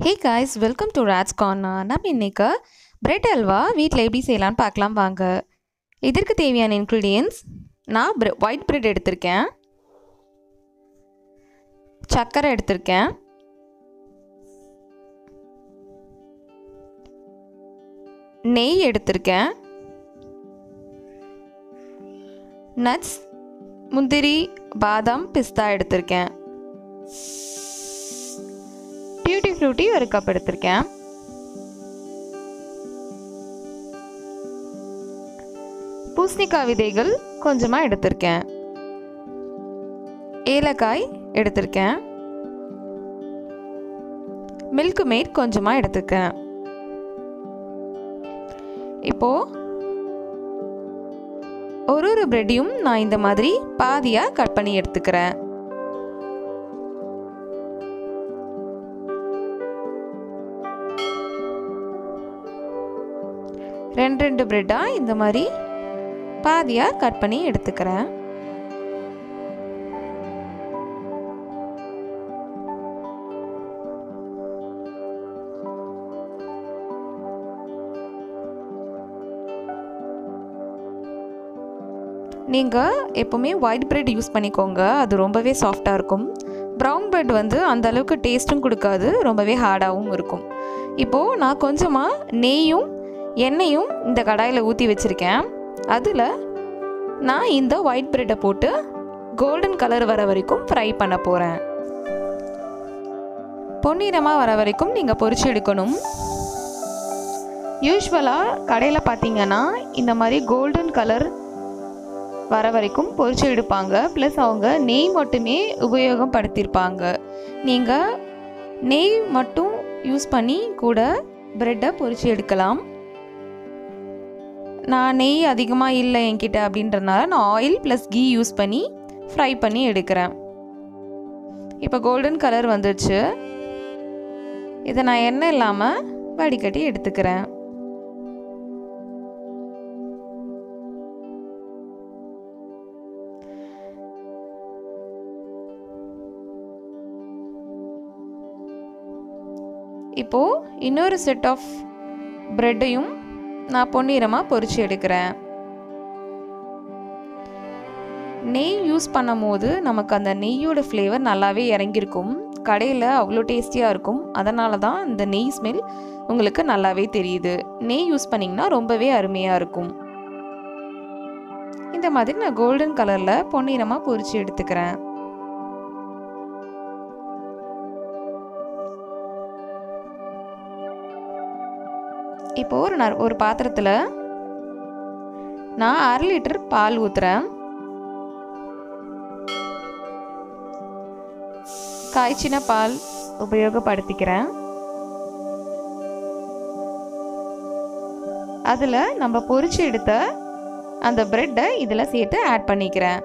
hey guys welcome to rads corner நம்ம இன்னைக்கு bread halwa வீட்டில் எப்படி செய்யலாம்னு பார்க்கலாம் வாங்க இதற்கு தேவையான இன்க்ரீடியன்ஸ் நான் ப்ரெ ஒயிட் பிரெட் எடுத்திருக்கேன் சர்க்கரை எடுத்திருக்கேன் நெய் எடுத்திருக்கேன் நட்ஸ் முந்திரி பாதாம் பிஸ்தா எடுத்திருக்கேன் டியூட்டி ஃப்ரூட்டி ஒரு கப் எடுத்திருக்கேன் பூசணிக்காய் விதைகள் கொஞ்சமாக எடுத்திருக்கேன் ஏலக்காய் எடுத்திருக்கேன் மில்க் மேட் கொஞ்சமாக எடுத்துக்கேன் இப்போது ஒரு ஒரு பிரெட்டையும் நான் இந்த மாதிரி பாதியாக கட் பண்ணி எடுத்துக்கிறேன் ரெண்டு ரெண்டு பிரெட்டாக இந்த மாதிரி பாதியாக கட் பண்ணி எடுத்துக்கிறேன் நீங்கள் எப்போவுமே ஒயிட் பிரெட் யூஸ் பண்ணிக்கோங்க அது ரொம்பவே சாஃப்டாக இருக்கும் ப்ரௌன் பிரெட் வந்து அந்த அளவுக்கு டேஸ்ட்டும் கொடுக்காது ரொம்பவே ஹார்டாகவும் இருக்கும் இப்போது நான் கொஞ்சமாக நெய்யும் எண்ணெயும் இந்த கடாயில் ஊற்றி வச்சுருக்கேன் அதில் நான் இந்த ஒயிட் பிரெட்டை போட்டு கோல்டன் கலர் வர வரைக்கும் ஃப்ரை பண்ண போகிறேன் பொன்னிறமாக வர வரைக்கும் நீங்கள் பொரிச்சு எடுக்கணும் யூஸ்வலாக கடையில் பார்த்தீங்கன்னா இந்த மாதிரி கோல்டன் கலர் வர வரைக்கும் பொரிச்சு எடுப்பாங்க ப்ளஸ் அவங்க நெய் மட்டுமே உபயோகப்படுத்தியிருப்பாங்க நீங்கள் நெய் மட்டும் யூஸ் பண்ணி கூட ப்ரெட்டை பொரிச்சு எடுக்கலாம் நான் நெய் அதிகமாக இல்லை என்கிட்ட அப்படின்றனால நான் ஆயில் ப்ளஸ் கீ யூஸ் பண்ணி ஃப்ரை பண்ணி எடுக்கிறேன் இப்போ கோல்டன் கலர் வந்துடுச்சு இதை நான் எண்ணெய் இல்லாமல் வடிகட்டி எடுத்துக்கிறேன் இப்போது இன்னொரு செட் ஆஃப் ப்ரெட்டையும் நான் பொன்னிறமாக பொரிச்சு எடுக்கிறேன் நெய் யூஸ் பண்ணும் போது நமக்கு அந்த நெய்யோட ஃப்ளேவர் நல்லாவே இறங்கியிருக்கும் கடையில் அவ்வளோ டேஸ்டியாக இருக்கும் அதனால தான் இந்த நெய் ஸ்மெல் உங்களுக்கு நல்லாவே தெரியுது நெய் யூஸ் பண்ணிங்கன்னா ரொம்பவே அருமையாக இருக்கும் இந்த மாதிரி நான் கோல்டன் கலரில் பொன்னிறமாக பொரிச்சு எடுத்துக்கிறேன் இப்போ ஒரு ந ஒரு பாத்திரத்தில் நான் அரை லிட்டர் பால் ஊற்றுறேன் காய்ச்சின பால் உபயோகப்படுத்திக்கிறேன் அதில் நம்ம பொரிச்சு எடுத்த அந்த ப்ரெட்டை இதில் சேர்த்து ஆட் பண்ணிக்கிறேன்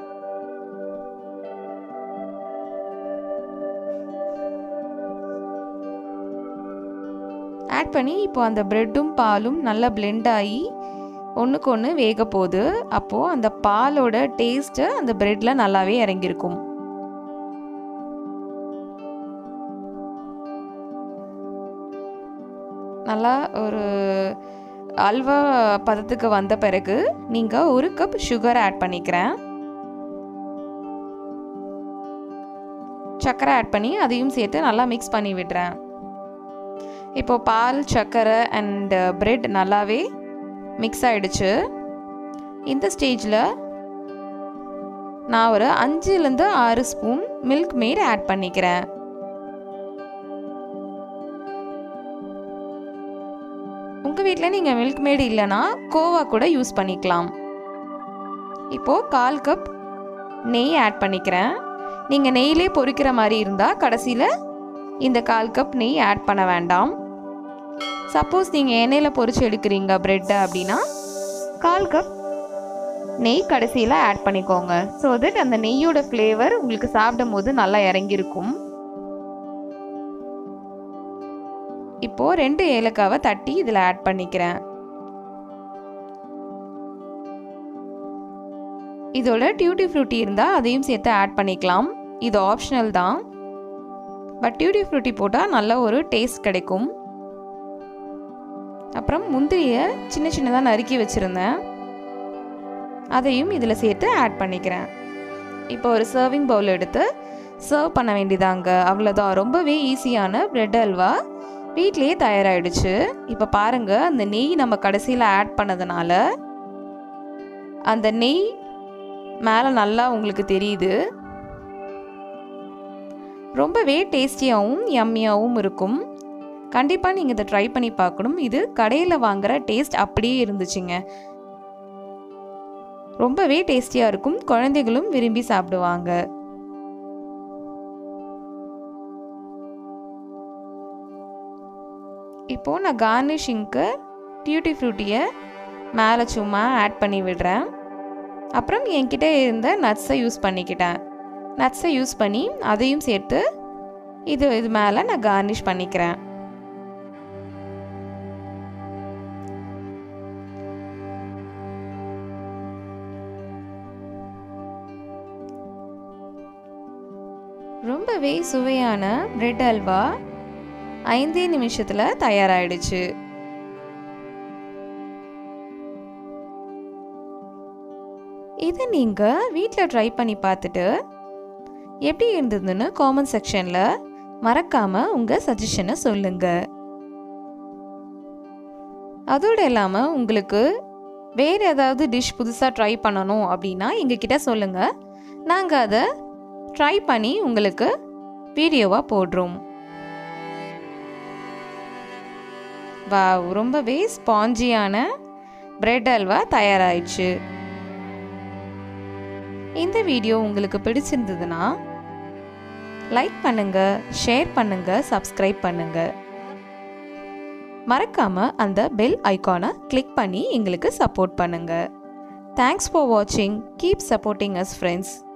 ஆட் பண்ணி இப்போ அந்த ப்ரெட்டும் பாலும் நல்லா பிளெண்ட் ஆகி ஒன்றுக்கு ஒன்று வேக போகுது அப்போது அந்த பாலோட டேஸ்ட்டு அந்த ப்ரெட்டில் நல்லாவே இறங்கியிருக்கும் நல்லா ஒரு அல்வா பதத்துக்கு வந்த பிறகு நீங்கள் ஒரு கப் சுகர் ஆட் பண்ணிக்கிறேன் சர்க்கரை ஆட் பண்ணி அதையும் சேர்த்து நல்லா மிக்ஸ் பண்ணி விடுறேன் இப்போ பால் சர்க்கரை அண்ட் பிரெட் நல்லாவே மிக்ஸ் ஆகிடுச்சு இந்த ஸ்டேஜில் நான் ஒரு அஞ்சுலேருந்து ஆறு ஸ்பூன் மில்க் மேட் ஆட் பண்ணிக்கிறேன் உங்கள் வீட்டில் நீங்கள் மில்க் மேடு இல்லைன்னா கோவா கூட யூஸ் பண்ணிக்கலாம் இப்போது கால் கப் நெய் ஆட் பண்ணிக்கிறேன் நீங்கள் நெய்லே பொரிக்கிற மாதிரி இருந்தால் கடைசியில் இந்த கால் கப் நெய் ஆட் பண்ண வேண்டாம் சப்போஸ் நீங்கள் எண்ணெயில் பொரிச்சு எடுக்கிறீங்க ப்ரெட்டை அப்படின்னா கால் கப் நெய் கடைசியில் ஆட் பண்ணிக்கோங்க ஸோ தட் அந்த நெய்யோட ஃப்ளேவர் உங்களுக்கு சாப்பிடும் போது நல்லா இறங்கியிருக்கும் இப்போது ரெண்டு ஏலக்காவை தட்டி இதில் ஆட் பண்ணிக்கிறேன் இதோட டியூட்டி ஃப்ரூட்டி இருந்தால் அதையும் சேர்த்து ஆட் பண்ணிக்கலாம் இது ஆப்ஷனல் தான் பட் டியூட்டி ஃப்ரூட்டி போட்டால் நல்ல ஒரு டேஸ்ட் கிடைக்கும் அப்புறம் முந்திரியை சின்ன சின்னதாக நறுக்கி வச்சுருந்தேன் அதையும் இதில் சேர்த்து ஆட் பண்ணிக்கிறேன் இப்போ ஒரு சர்விங் பவுல் எடுத்து சர்வ் பண்ண வேண்டியதாங்க அவ்வளோதான் ரொம்பவே ஈஸியான பிரெட் அல்வா வீட்லேயே தயாராகிடுச்சு இப்போ பாருங்கள் அந்த நெய் நம்ம கடைசியில் ஆட் பண்ணதுனால அந்த நெய் மேலே நல்லா உங்களுக்கு தெரியுது ரொம்பவே டேஸ்டியாகவும் யம்மியாகவும் இருக்கும் கண்டிப்பாக நீங்கள் இதை ட்ரை பண்ணி பார்க்கணும் இது கடையில் வாங்குகிற டேஸ்ட் அப்படியே இருந்துச்சுங்க ரொம்பவே டேஸ்டியாக இருக்கும் குழந்தைகளும் விரும்பி சாப்பிடுவாங்க இப்போது நான் கார்னிஷிங்க்கு டியூட்டி ஃப்ரூட்டியை மேலே சும்மா ஆட் பண்ணி விடுறேன் அப்புறம் என்கிட்ட இருந்த நட்ஸை யூஸ் பண்ணிக்கிட்டேன் நட்ஸை யூஸ் பண்ணி அதையும் சேர்த்து இது இது மேலே நான் கார்னிஷ் பண்ணிக்கிறேன் ரொம்பவே சுவையான பிரெட் அல்வா ஐந்தே நிமிஷத்தில் தயாராகிடுச்சு இதை நீங்கள் வீட்டில் ட்ரை பண்ணி பார்த்துட்டு எப்படி இருந்ததுன்னு காமெண்ட் செக்ஷனில் மறக்காமல் உங்கள் சஜஷனை சொல்லுங்கள் அதோடு இல்லாமல் உங்களுக்கு வேறு ஏதாவது டிஷ் புதுசாக ட்ரை பண்ணணும் அப்படின்னா எங்ககிட்ட சொல்லுங்கள் நாங்கள் அதை ட்ரை பண்ணி உங்களுக்கு வீடியோவாக போடுறோம் வா ரொம்பவே ஸ்பாஞ்சியான பிரெட் அல்வா தயாராகிடுச்சு இந்த வீடியோ உங்களுக்கு பிடிச்சிருந்ததுன்னா லைக் பண்ணுங்க ஷேர் பண்ணுங்க சப்ஸ்கிரைப் பண்ணுங்க மறக்காம அந்த பெல் ஐக்கானை கிளிக் பண்ணி எங்களுக்கு சப்போர்ட் பண்ணுங்க தேங்க்ஸ் ஃபார் வாட்சிங் கீப் சப்போர்ட்டிங் அஸ் ஃப்ரெண்ட்ஸ்